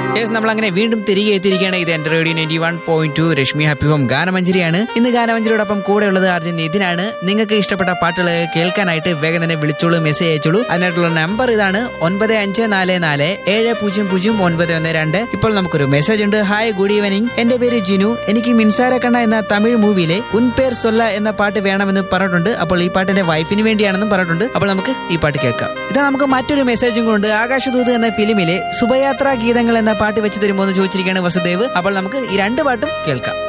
yes നമ്മൾ അങ്ങനെ വീണ്ടും തിരികെ എത്തിയിരിക്കുകയാണ് ഇത് എന്റെ radio ninety one point two Rashmi happy home ഗാനമഞ്ജരിയാണ് ഇന്ന് ഗാനമഞ്ജരിയോടൊപ്പം കൂടെ ഉള്ളത് ആർജൻ നിതിനാണ് നിങ്ങൾക്ക് ഇഷ്ടപ്പെട്ട പാട്ടുകൾ കേൾക്കാനായിട്ട് വേഗം തന്നെ വിളിച്ചോളൂ മെസ്സേജ് അയച്ചോളൂ അതിനായിട്ടുള്ള നമ്പർ ഇതാണ് ഒൻപത് അഞ്ച് നാല് നാല് ഏഴ് പൂജ്യം പൂജ്യം ഒൻപത് ഒന്ന് രണ്ട് ഇപ്പോൾ നമുക്കൊരു മെസ്സേജ് ഉണ്ട് ഹായ് ഗുഡ് ഈവനിങ് എന്റെ പേര് ജിനു എനിക്ക് മിൻസാര കണ്ണ എന്ന തമിഴ് മൂവിയിലെ ഉൻ പേർ സൊല്ല എന്ന പാട്ട് വേണമെന്ന് പറഞ്ഞിട്ടുണ്ട് അപ്പോൾ ഈ പാട്ടിന്റെ വൈഫിന് വേണ്ടിയാണെന്നും പറഞ്ഞിട്ടുണ്ട് അപ്പോൾ നമുക്ക് ഈ പാട്ട് കേൾക്കാം ഇതാ നമുക്ക് മറ്റൊരു മെസ്സേജും കൊണ്ട് ആകാശദൂത് എന്ന ഫിലിമിലെ ശുഭയാത്രാ ഗീതങ്ങൾ എന്ന പാട്ട് വെച്ച് തരുമോ എന്ന് ചോദിച്ചിരിക്കുകയാണ് വസുദേവ് അപ്പോൾ നമുക്ക് ഈ രണ്ട് പാട്ടും കേൾക്കാം